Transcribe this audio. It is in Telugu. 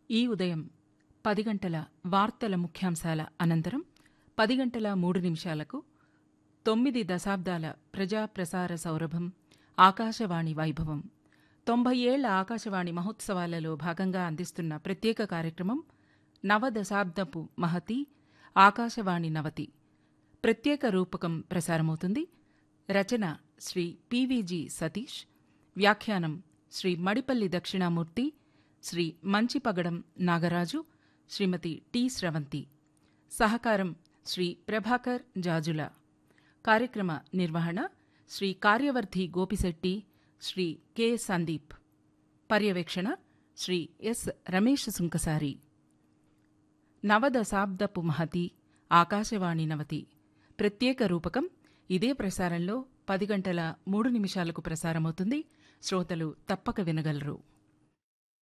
ఈ ఉదయం పది గంటల వార్తల ముఖ్యాంశాల అనంతరం పది గంటల మూడు నిమిషాలకు తొమ్మిది దశాబ్దాల ప్రజా ప్రసార సౌరభం ఆకాశవాణి వైభవం తొంభై ఏళ్ల ఆకాశవాణి మహోత్సవాలలో భాగంగా అందిస్తున్న ప్రత్యేక కార్యక్రమం నవ దశాబ్దపు మహతి ఆకాశవాణి నవతి ప్రత్యేక రూపకం ప్రసారమవుతుంది రచన శ్రీ పివిజి సతీష్ వ్యాఖ్యానం శ్రీ మడిపల్లి దక్షిణామూర్తి శ్రీ మంచిపగడం నాగరాజు శ్రీమతి టి స్రవంతి సహకారం శ్రీ ప్రభాకర్ జాజుల కార్యక్రమ నిర్వహణ శ్రీ కార్యవర్ధి గోపిశెట్టి శ్రీ కె సందీప్ పర్యవేక్షణ శ్రీ ఎస్ రమేష్ సుంకసారి నవదశాబ్దపు మహతి ఆకాశవాణి నవతి ప్రత్యేక రూపకం ఇదే ప్రసారంలో పది గంటల మూడు నిమిషాలకు ప్రసారమవుతుంది శ్రోతలు తప్పక వినగలరు